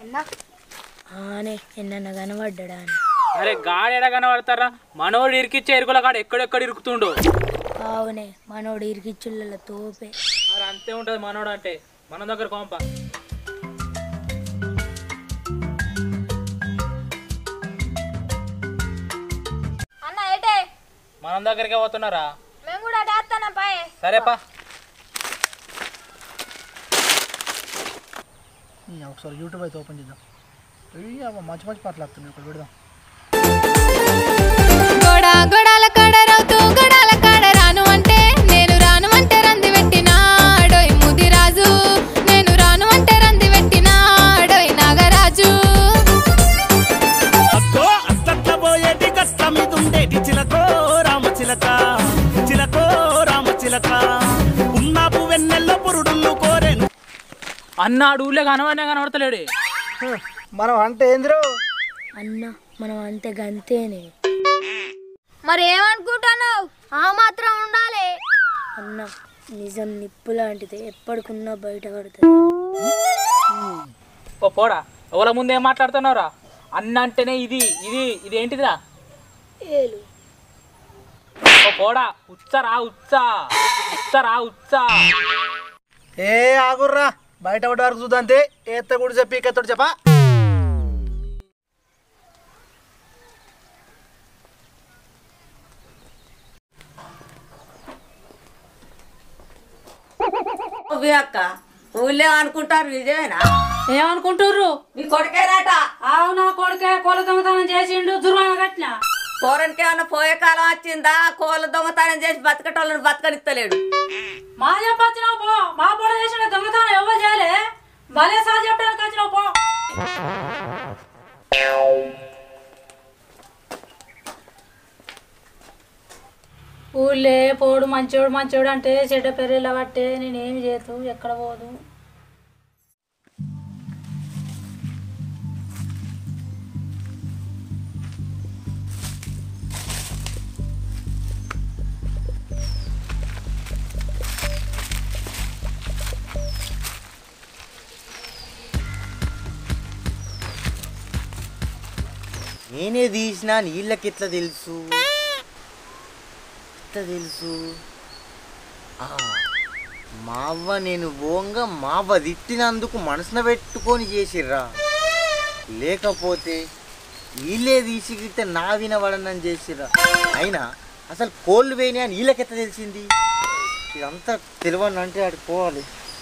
అన్నా ఆనే ఎన్న కనబడ్డా అని అరే గాడి ఎడ కనబడతారా మనోడు ఇరికిచ్చే ఎరుకుల కాడ ఎక్కడెక్కడ ఇరుకుతుండు అవునే మనోడు ఇరికిచ్చుళ్ళ తోపే మరి అంతే ఉంటది మనోడు అంటే మన దగ్గర కోంప అన్న ఏటే మన దగ్గరికే పోతున్నారా మేము కూడా అటే వస్తాను పాయ్ సరేపా ఈ ఒకసారి యూట్యూబ్ అయితే ఓపెన్ చేద్దాం ఇయ్య, అవ్వ మంచి మంచి పాటలు వస్తున్నాయి ఒకటి పెడదాం గోడ గోడాల కాడ రౌతూ గోడాల కాడ రాను అంటే నేను రాను అంటే రంది పెట్టినాడోయ్ ముదిరాజు నేను రాను అంటే రంది పెట్టినాడోయ్ నాగరాజు అక్కో అత్తట్ల పోయేటి కష్టం మీద ఉండేటి చిలకో రామ చిలక చిలకో రామ చిలక ఉన్నాపు వెన్నెల్లో పురుడులు కోరెను అన్నాడు ఊళ్ళో కనబడినా కనబడతలేడే మనం అంటే ఏందిరో అన్న మనం అంతే గంతేనే మరి ఏమనుకుంటున్నావు ఆ మాత్రం ఉండాలి అన్న నిజం నిప్పు లాంటిది ఎప్పటికున్నా బయట పడుతుంది ఓ పోడా ఎవరి ముందు ఏం మాట్లాడుతున్నావురా అన్న అంటేనే ఇది ఇది ఇది ఏంటిదిరా ఏలు ఓ పోడా ఉచ్చరా ఉచ్చా ఉచ్చరా ఉచ్చా ఏ ఆగుర్రా బయట ఒకటి వరకు చూద్దాం అంతే ఏత్త కూడా చెప్పి ఎత్తడు చెప్పా నువ్వే అక్క ఊళ్ళో అనుకుంటారు నిజమేనా ఏమనుకుంటుర్రు నీ కొడుకేనాట ఆవు నా కొడుకే కోల దొంగతనం చేసిండు దుర్వాన కట్టిన కోరనికి ఏమన్నా పోయే కాలం వచ్చిందా కోళ్ళ దొంగతనం చేసి బతకటోళ్ళని బతకనిస్తలేడు మా చెప్పొచ్చినావు పో మా పొడ చేసిన దొంగతనం ఎవరు చేయలే భలే సార్ చెప్పడానికి వచ్చినావు పో ఊళ్ళే పోడు మంచోడు మంచోడు అంటే చెడ్డ పెర్రెల పట్టే నేనేమి చేతు ఎక్కడ పోదు నేనే తీసినా నీళ్ళకి ఎట్లా తెలుసు ఎట్లా తెలుసు ఆ, మా అవ్వ నేను ఓంగా మా అవ్వ తిట్టినందుకు మనసున పెట్టుకొని చేసిర్రా లేకపోతే వీళ్ళే తీసిగితే నా వినబడనని చేసిర్రా అయినా అసలు కోళ్ళు వేయని అని వీళ్ళకి ఎట్లా తెలిసింది ఇదంతా తెలియని అంటే ఆడికి పోవాలి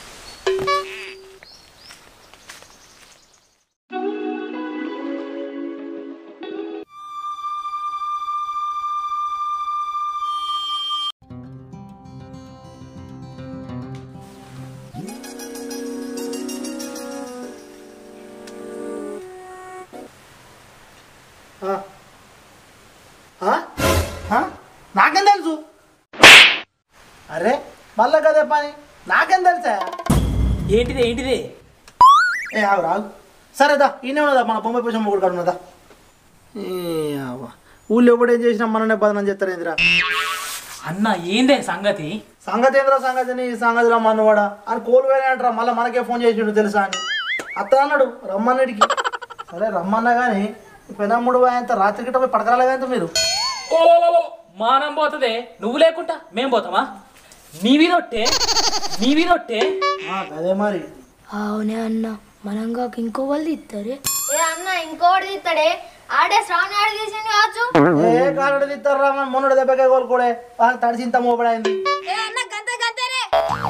ఆ? ఆ? ఆ? నాకేం తెలుసు అరే మళ్ళా కదే పని నాకేం తెలుసా ఏంటిది ఏంటిది ఏ ఆగు రాగు సరేదా ఈయన ఉన్నదా మన బొమ్మాయి పోసిన మొగుడు కాడు ఉన్నదా ఏ అవ్వ. ఊళ్ళో ఎప్పుడు ఏం చేసినా మననే బదనం చేస్తారు ఏందిరా అన్న ఏందే సంగతి సంగతి ఏంద్రా సంగతి నీ సంగతిలో మనవాడా అని కోలు అంటారా మళ్ళీ మనకే ఫోన్ చేసిండు తెలుసా అని అత్త అన్నాడు రమ్మన్నడికి సరే రమ్మన్నా కానీ పెనమ్ముడు అంత రాత్రి గిట్ట పోయి పడకరాలేదంత మీరు ఓ ఓ, ఓ, ఓ, మానం పోతుంది నువ్వు లేకుండా మేం పోతామా నీవి రొట్టె నీవి రొట్టె ఆ, అదే మరి అవునే అన్న మనం కాక ఇంకో వాళ్ళు ఇస్తారే ఏ అన్న ఇంకోటి తీస్తాడే ఆడే శ్రావణి ఆడ తీసింది కావచ్చు ఏ కాలుడు తిత్తారా మొన్నడు దెబ్బకే కోలుకోడే వాళ్ళకి తడిసింత మోపడైంది ఏ అన్న గంత గంతనే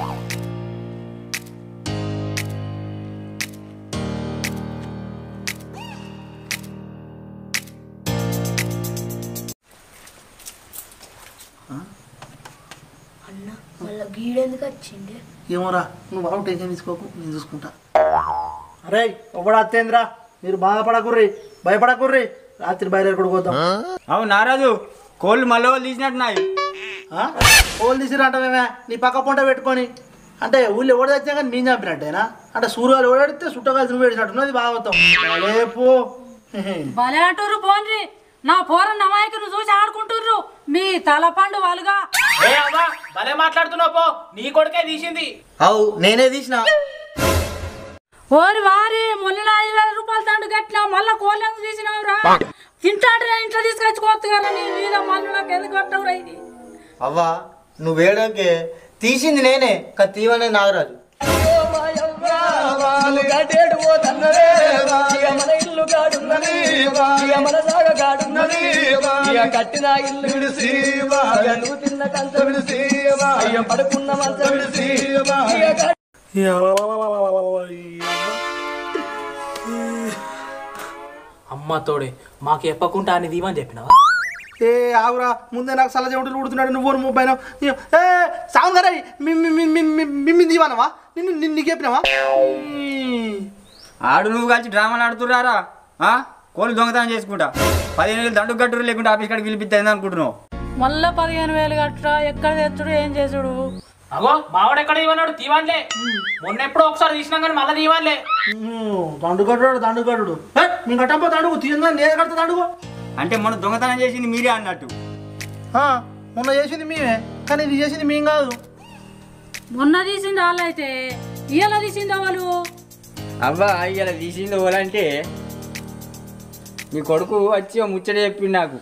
అన్న మళ్ళీ గీడెందుకు వచ్చిండే ఏమోరా నువ్వు బాగా టెన్షన్ తీసుకోకు నేను చూసుకుంటా అరే ఒకడు అత్తేంద్రా మీరు బాధపడకుర్రి భయపడకుర్రి రాత్రి బయలు కూడా పోతాం అవు నారాజు కోళ్ళు మళ్ళీ వాళ్ళు తీసినట్టున్నాయి ఆ? పోలు తీసిరంట మేమే నీ పక్క పొంట పెట్టుకొని అంటే ఊళ్ళో ఎవడు తెచ్చినా కానీ మేము చంపినట్టేనా అంటే సూర్యాలు ఓడాడితే చుట్టకాల్సి నువ్వు వేడినట్టున్నది బాగవుతాం రేపు భలే అంటుర్రు పోన్రి నా పోరన్న అమాయకులు చూసి ఆడుకుంటుర్రు మీ తలపండు వాళ్ళుగా ఏ అవ్వా భలే మాట్లాడుతున్నావు పో నీ కొడుకే తీసింది అవు నేనే తీసిన ఓరి వారి మొన్న ఐదు వేల రూపాయలు తండ్రి కట్టినా మళ్ళా కోళ్ళెందుకు తీసినావురా తింటాంటే నేను ఇంట్లో తీసుకొచ్చుకోవచ్చు కదా నీ మీద మళ్ళీ నాకు ఎందుకు కట్టవురా ఇది అవ్వా నువ్వేడకే తీసింది నేనే కానీ తీవనే నాగరాజు కట్టిన ఇల్లు విడిసి నువ్వు తిన్న కంచ విడిసి పడుకున్న మంచ విడిసి అమ్మ తోడే మాకు చెప్పకుండా అని దీవని చెప్పినావా ఏ ఆగురా ముందే నాకు సల్ల చెమటలు ఉడుతున్నాడు నువ్వు నువ్వు పైన ఏ సాంగ్ గారే మిమ్మి దీవానవా నిన్ను నిన్ను నీకు చెప్పినావా ఆడు నువ్వు కలిసి డ్రామాలు ఆడుతురారా ఆ? కోళ్ళు దొంగతనం చేసుకుంటా పదిహేను వేలు దండు కట్టురు లేకుంటే ఆఫీస్ కాడికి పిలిపిద్దా అనుకుంటున్నావు మళ్ళా పదిహేను వేలు కట్టరా ఎక్కడ తెచ్చుడు ఏం చేసుడు అగో మావాడు ఎక్కడ తీవన్నాడు తీవాన్లే మొన్న ఎప్పుడో ఒకసారి తీసినాం కానీ మళ్ళీ తీవాన్లే దండు కట్టుడు దండు కట్టుడు ఏ, మీ కట్టంపో దండుకు తీయందా నేను కడతా దండుకో అంటే మొన్న దొంగతనం చేసింది మీరే అన్నట్టు ఆ, మొన్న చేసింది మేమే కానీ ఇది చేసింది మేం కాదు మొన్న తీసింది వాళ్ళు అయితే ఇవాళ తీసింది వాళ్ళు అవ్వా ఇలా తీసింది ఓలంటే నీ కొడుకు వచ్చి ఓ ముచ్చట చెప్పిండు నాకు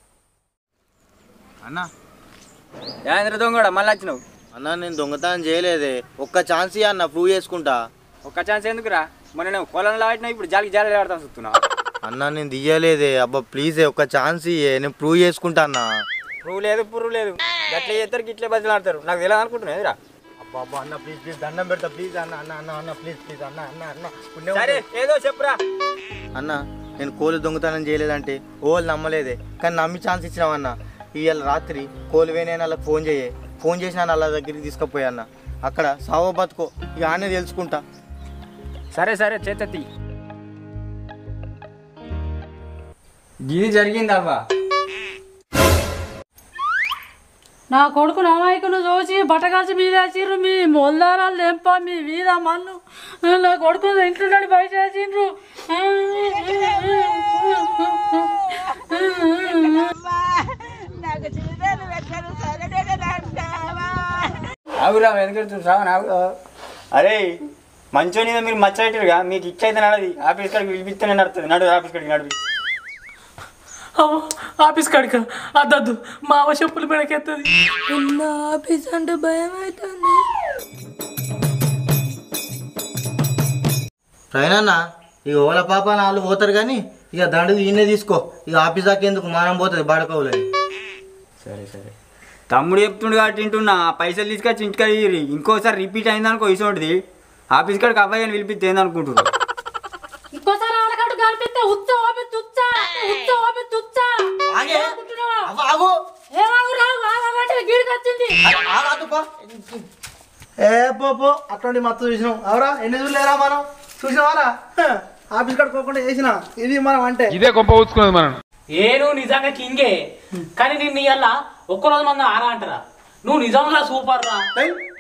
అన్న యాంద్ర దొంగడ మళ్ళీ వచ్చినావు అన్న నేను దొంగతనం చేయలేదే ఒక్క ఛాన్స్ ఇయ్య అన్న ప్రూవ్ చేసుకుంటా ఒక్క ఛాన్స్ ఎందుకురా మొన్న నేను కొలంలో ఆడినా ఇప్పుడు జాలికి జాలి ఆడతాను చూస్తున్నా అన్న నేను తీయలేదే అబ్బా ప్లీజ్ ఒక్క ఛాన్స్ ఇయ్యే నేను ప్రూవ్ చేసుకుంటా అన్న పురుగు లేదు పురుగు లేదు గట్ల చేస్తారు గిట్లే బదులు ఆడతారు నాకు తెలియదు అనుకుంటున్నా ఎదురా అబ్బా అబ్బా అన్న ప్లీజ్ ప్లీజ్ దండం పెడతా ప్లీజ్ అన్న అన్న అన్న అన్న ప్లీజ్ ప్లీజ్ అన్న అన్న అన్న పుణ్యం సరే ఏదో చెప్పురా అన్న నేను కోళ్ళు దొంగతనం చేయలేదంటే ఓళ్ళు నమ్మలేదే కానీ నమ్మి ఛాన్స్ ఇచ్చినావన్న ఇవాళ రాత్రి కోళ్ళు వేనే వాళ్ళకి ఫోన్ చేయి ఫోన్ చేసిన వాళ్ళ దగ్గరికి తీసుకుపోయా అన్న అక్కడ సావో బతుకో ఇక ఆనే తెలుసుకుంటా సరే సరే చేతతి గిది జరిగింది అవ్వా నా కొడుకు నామాయికును చూసి బట్టకాల్చి మీద వేసిండ్రు మీ మొల్దారాలు తెంప మీ మీద మన్ను నా కొడుకు ఇంట్లో నుండి బయట వేసిండ్రు ఆగురా ఎందుకంటే సాగు నాకు అరే మంచో మీద మీరు మచ్చబెట్టారుగా మీకు ఇచ్చైతే నడది ఆఫీస్ కాడికి పిలిపిస్తేనే నడుతుంది నడు ఆఫీస్ కాడికి నడువి అవ్వ, ఆఫీస్ కాడిక అద్దద్దు మా అవ్వ చెప్పులు మెడకెత్తది ఆఫీస్ అంటే భయం అవుతుంది ప్రవీణన్న ఇక ఓల పాప వాళ్ళు పోతారు కానీ ఇక దండుకు ఈయనే తీసుకో ఇక ఆఫీస్ దాకా ఎందుకు మానం పోతుంది బాడకోవులని సరే సరే తమ్ముడు చెప్తుండు కాబట్టి వింటున్నా ఆ పైసలు తీసుకొచ్చి ఇంటికాడ ఇయ్యిర్రి. ఇంకోసారి రిపీట్ అయిందనుకో ఇసోటిది ఆఫీస్ కాడికి అబ్బాయి అని పిలిపిస్తే ఏందనుకుంటున్నారు ఇంకోసారి ఆడకాడు కనిపిస్తే ఉచ్చ ఓపెత్తి ఉచ్చ ఉచ్చ ఓపెత్తి ఉచ్చ ఏమాగు రావు ఆగమంటే గీడికి వచ్చింది ఏ పో పో అట్లాంటి మత్తు చూసినాం అవరా ఎన్ని చూడలేరా మనం చూసినావారా హ, ఆఫీస్ కట్టుకోకుండా చేసిన ఇది మనం అంటే ఇదే గొప్ప ఊచుకున్నది మనం ఏ నువ్వు నిజంగా కింగే కానీ నిన్ను ఇయ్యాల ఒక్కరోజు మంది ఆరా అంటారా నువ్వు నిజంగా సూపర్ రా